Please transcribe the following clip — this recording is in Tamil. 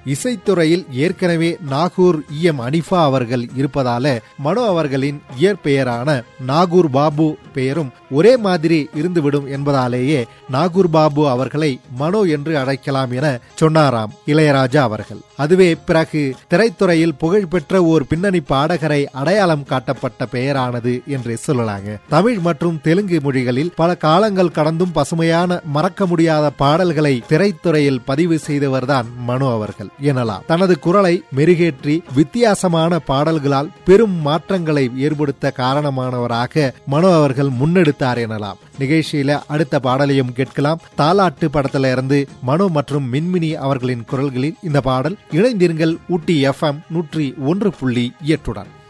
இசைத்துறையில் ஏற்கனவே நாகூர் இ எம் அனிஃபா அவர்கள் இருப்பதால மனோ அவர்களின் இயற்பெயரான நாகூர் பாபு பெயரும் ஒரே மாதிரி இருந்துவிடும் என்பதாலேயே நாகூர் பாபு அவர்களை மனோ என்று அழைக்கலாம் என சொன்னாராம் இளையராஜா அவர்கள் அதுவே பிறகு திரைத்துறையில் புகழ்பெற்ற ஓர் பின்னணி பாடகரை அடையாளம் காட்டப்பட்ட பெயரானது என்று சொல்லலாங்க தமிழ் மற்றும் தெலுங்கு மொழிகளில் பல காலங்கள் கடந்தும் பசுமையான மறக்க முடியாத பாடல்களை திரைத்துறையில் பதிவு செய்தவர்தான் மனோ அவர்கள் எனலாம் தனது குரலை மெருகேற்றி வித்தியாசமான பாடல்களால் பெரும் மாற்றங்களை ஏற்படுத்த காரணமானவராக மனோ அவர்கள் முன்னெடுத்தார் எனலாம் நிகழ்ச்சியில அடுத்த பாடலையும் கேட்கலாம் தாலாட்டு படத்துல இருந்து மனோ மற்றும் மின்மினி அவர்களின் குரல்களில் இந்த பாடல் இணைந்திருங்கள் ஊட்டி எஃப்எம் நூற்றி ஒன்று புள்ளி எட்டுடன்